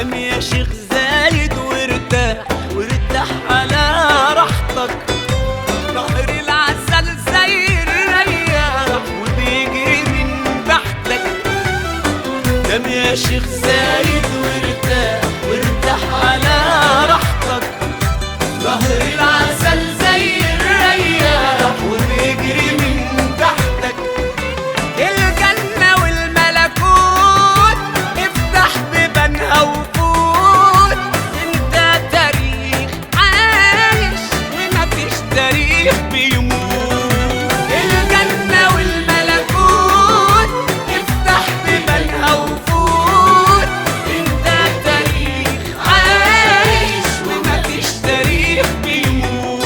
نام يا شيخ زايد وارتاح وارتاح على راحتك ظهر العسل زي الرياح وبيجري من تحتك نام يا شيخ زايد وارتاح وارتاح على راحتك ظهر العسل زي الرياح وبيجري من تحتك الجنة والملكوت افتح بيبانها وفوت انت تاريخ عايش ومفيش تاريخ بيموت الجنة والملكوت افتح بيبانها وفوت انت تاريخ عايش ومفيش تاريخ بيموت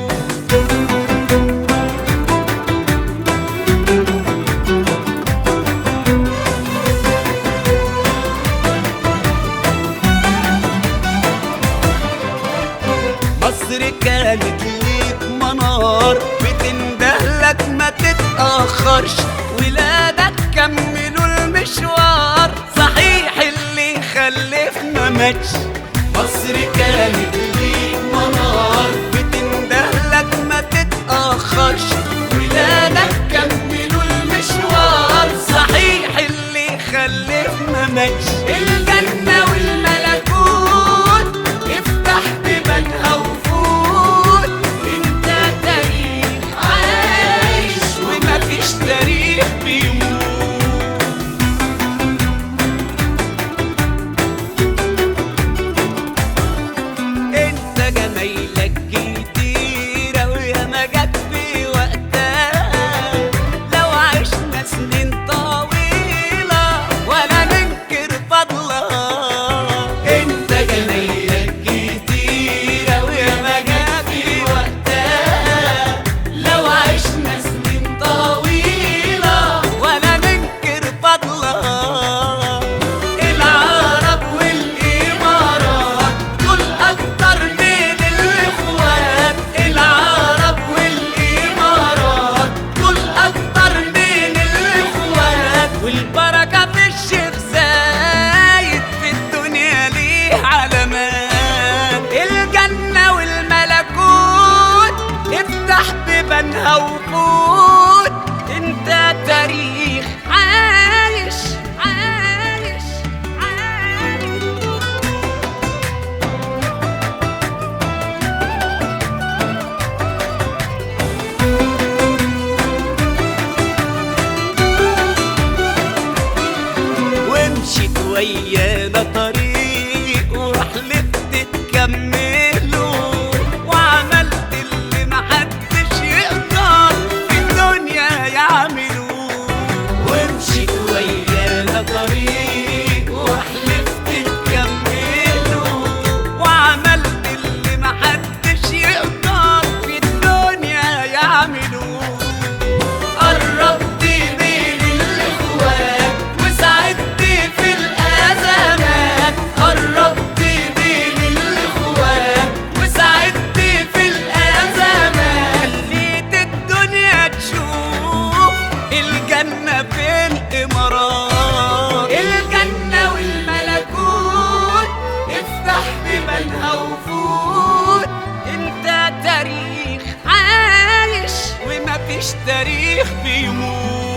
مصر كانت ليك منار بتندهلك ما تتأخرش ولادك كملوا المشوار صحيح اللي خلف ما ماتش مصر كانت ليك منار بتندهلك ما تتأخرش ولادك كملوا المشوار صحيح اللي خلف ما ماتش الجنة والملكوت افتح بيبانها وفوت انت تاريخ عايش ومفيش تاريخ بيموت انت جمايلك كتيرة ويا ما جت في وقتها لو عشنا سنين طويلة ولا ننكر فضلها انت جمايلك كتيرة ويا ما جت في وقتها لو عشنا سنين طويلة ولا ننكر فضلها العرب والإمارات دول أكتر من الإخوات العرب والإمارات دول أكتر من الإخوات والبركة في الشيخ زايد في الدنيا ليه علامات الجنة والملكوت افتح بيبانها وفوت انت تاريخ عايش عايش عايش ومشيت ويانا طريق ورحلت تكمله وعملت اللي محدش يقدر في الدنيا يعمله ومشيت ويانا طريق ورحلت تكمله وعملت اللي محدش يقدر في الدنيا يعمله قربت من الاخوات وساعدت في الازمات قربت من الاخوات وساعدت في الازمات خليت الدنيا تشوف الجنه في الامارات الجنه والملكوت افتح بيبانها وفوت انت تاريخ عايش ومفيش تاريخ بيموت